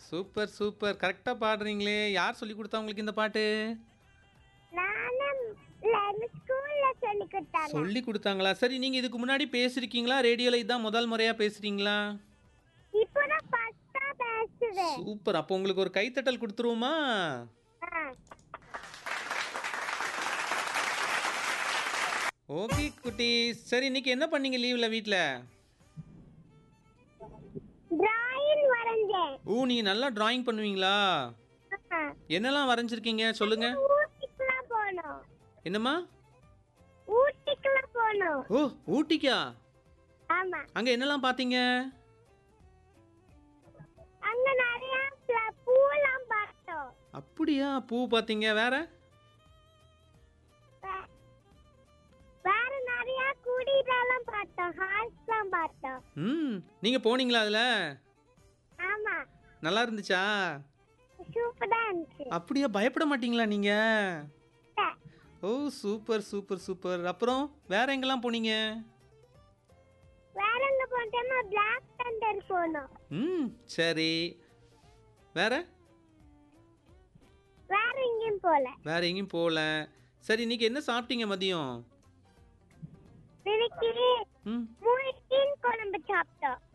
Super super கரெக்டாக பாடுறீங்களே யார் சொல்லி கொடுத்தா உங்களுக்கு இந்த பாட்டு நானும் இல்ல ஸ்கூல்ல சொல்லி கொடுத்தாங்க சொல்லி கொடுத்தாங்களா சரி நீங்கள் இதுக்கு முன்னாடி பேசியிருக்கீங்களா ரேடியோவில் இதுதான் முதல் முறையாக பேசுகிறீங்களா இப்பதான் ஃபர்ஸ்டா பேசுவேன் சூப்பர் அப்போ உங்களுக்கு ஒரு கைத்தட்டல் கொடுத்துருவோமா ஓகே குட்டி சரி இன்னைக்கு என்ன பண்ணீங்க லீவில் வீட்டில் டிராயிங் வரைஞ்சேன் ஓ நீங்கள் நல்லா டிராயிங் பண்ணுவீங்களா ஆ. என்னெல்லாம் வரைஞ்சிருக்கீங்க சொல்லுங்க ஊட்டிக்குலாம் போனோம் என்னம்மா ஊட்டிக்குலாம் போனோம் ஓ ஊட்டிக்கா ஆமா அங்கே என்னெல்லாம் பார்த்தீங்க அங்க நிறைய pla- பூலாம் பார்த்தோம் அப்படியா பூ பார்த்தீங்க வேற வே- வேற நிறைய குடிதெல்லாம் பார்த்தோம் ஹால்ஸ்லாம் பார்த்தோம் ம் நீங்கள் போனீங்களா அதில் ஆமா நல்லா இருந்துச்சா சூப்பரா இருந்துச்சு அப்படியா பயப்பட மாட்டீங்களா நீங்கள் இல்ல, ஓ சூப்பர் சூப்பர் சூப்பர் அப்புறம் வேற எங்கெல்லாம் போனீங்க வேற எங்க போனோம்னா பிளாக் தண்டர் போனோம் ம் சரி வேற வேற எங்கேயும் போல வேற எங்கேயும் போகல சரி இன்னைக்கு என்ன சாப்பிட்டீங்க மதியம் இன்னைக்கு ம் மூணு மீன் குழம்பு சாப்பிட்டோம்